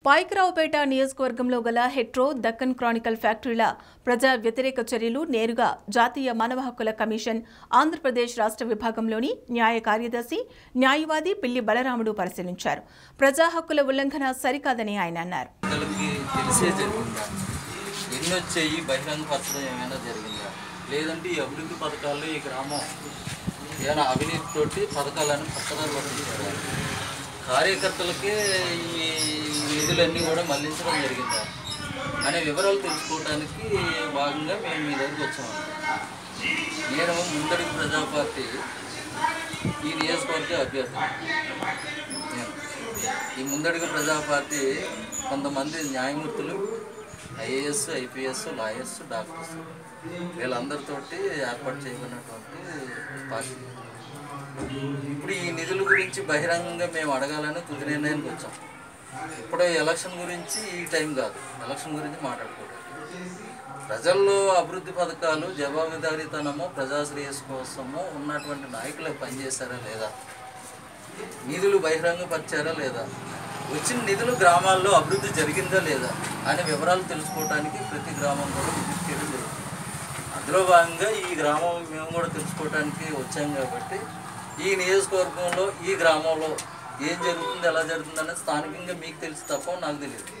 పాయికరావుపేట నియోజకవర్గంలో గల హెట్రో దక్కన్ క్రానికల్ ఫ్యాక్టరీల ప్రజా వ్యతిరేక చర్యలు నేరుగా జాతీయ మానవ హక్కుల కమిషన్ ఆంధ్రప్రదేశ్ రాష్ట్ర విభాగంలోని న్యాయ కార్యదర్శి న్యాయవాది పిల్లి బలరాముడు పరిశీలించారు ప్రజా హక్కుల ఉల్లంఘన సరికాదని ఆయన అన్నారు పిల్లలకి తెలిసే జరిగిందా ఎన్ని వచ్చాయి బహిరంగపరచడం ఏమైనా జరిగిందా లేదంటే ఈ అభివృద్ధి పథకాల్లో ఈ గ్రామం ఏమైనా అవినీతితోటి పథకాలను పక్కదారి పట్టించారా కార్యకర్తలకే ఈ నిధులన్నీ కూడా మళ్లించడం జరిగిందా అనే వివరాలు తెలుసుకోవడానికి భాగంగా మేము మీ దగ్గరికి వచ్చాము నేను ముందడి ప్రజా పార్టీ ఈ నియోజకవర్గ అభ్యర్థి నేను. ఈ ముందడుగు ప్రజా పార్టీ కొంతమంది న్యాయమూర్తులు ఐఏఎస్ ఐపీఎస్ లాయర్స్ డాక్టర్స్ వీళ్ళందరితోటి ఏర్పాటు చేయబడినటువంటి పార్టీ ఇప్పుడు ఈ నిధుల గురించి బహిరంగంగా మేము అడగాలని తుది నిర్ణయానికి వచ్చాం ఇప్పుడు ఎలక్షన్ గురించి ఈ టైం కాదు ఎలక్షన్ గురించి మాట్లాడుకోవడానికి ప్రజల్లో అభివృద్ధి పథకాలు జవాబుదారీతనము ప్రజాశ్రేయస్ కోసము ఉన్నటువంటి నాయకులు పనిచేశారా లేదా నిధులు బహిరంగపరిచారా లేదా వచ్చిన నిధులు గ్రామాల్లో అభివృద్ధి జరిగిందా లేదా అనే వివరాలు తెలుసుకోవడానికి ప్రతి గ్రామం కూడా విజిట్ చేయడం జరుగుతుంది అందులో భాగంగా ఈ గ్రామం మేము కూడా తెలుసుకోవడానికి వచ్చాం కాబట్టి ఈ నియోజకవర్గంలో ఈ గ్రామంలో ఏం జరుగుతుంది ఎలా జరుగుతుంది అనేది స్థానికంగా మీకు తెలిసి తప్ప నాకు తెలియదు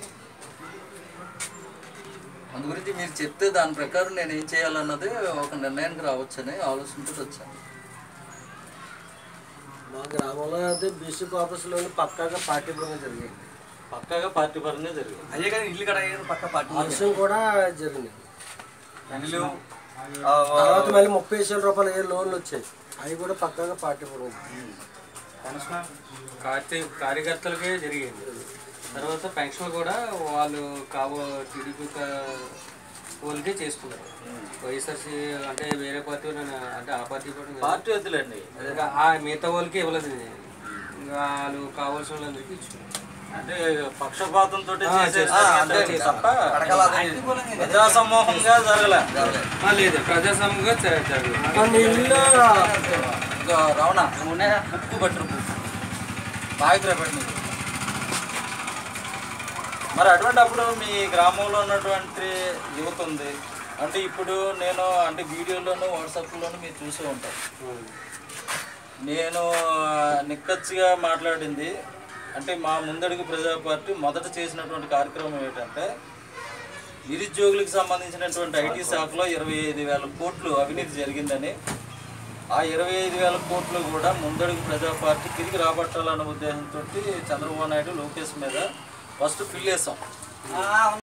అందు గురించి మీరు చెప్తే దాని ప్రకారం నేను ఏం చేయాలన్నది ఒక నిర్ణయానికి రావచ్చని ఆలోచనతో వచ్చాను మా గ్రామంలో అయితే బీసీ కార్పొరేషన్లో పక్కాగా పార్టీ పరంగా జరిగింది పక్కాగా పార్టీ పరంగా జరిగింది అదే కానీ ఇల్లు కడ పక్క పార్టీ వర్షం కూడా జరిగింది ఇల్లు తర్వాత మళ్ళీ ముప్పై వేల రూపాయలు ఏ లోన్లు వచ్చాయి అవి కూడా పక్కాగా పార్టీ పరంగా కార్య కార్యకర్తలకే జరిగింది తర్వాత పెన్షన్ కూడా వాళ్ళు కావ టీడీపీ వాళ్ళకే చేసుకున్నారు వైఎస్ఆర్సీ అంటే వేరే పార్టీ వాళ్ళు అంటే ఆ పార్టీ కూడా కాదు. పార్టీ వద్దులేండి ఇంకా ఆ మిగతా వాళ్ళకి ఇవ్వలేదు ఇది. ఇంకా వాళ్ళు కావాల్సిన వాళ్ళందరికీ ఇచ్చుకున్నారు అంటే పక్షపాతంతో ఆ, చేస్తారు. అంతే చేస్తారు. ప్రజా సమూహంగా జరగలే ఆ, లేదు ప్రజాస్వామ్యంగా జర- జరగలేదు కొన్ని ఇల్లు ఇంకా రావణ ఉప్పు బట్టరు బాగా పెట్టింది మరి అటువంటి అప్పుడు మీ గ్రామంలో ఉన్నటువంటి యువత ఉంది అంటే ఇప్పుడు నేను అంటే వీడియోలోను వాట్సాప్లోను మీరు చూసే ఉంటారు నేను నిక్కచ్చిగా మాట్లాడింది అంటే మా ముందడుగు ప్రజా పార్టీ మొదట చేసినటువంటి కార్యక్రమం ఏంటంటే నిరుద్యోగులకు సంబంధించినటువంటి ఐటీ శాఖలో ఇరవై ఐదు వేల కోట్లు అవినీతి జరిగిందని ఆ ఇరవై ఐదు వేల కోట్లు కూడా ముందడుగు ప్రజా పార్టీ తిరిగి రాబట్టాలన్న ఉద్దేశంతో చంద్రబాబు నాయుడు లోకేష్ మీద ఫస్ట్ ఫిల్ వేసాం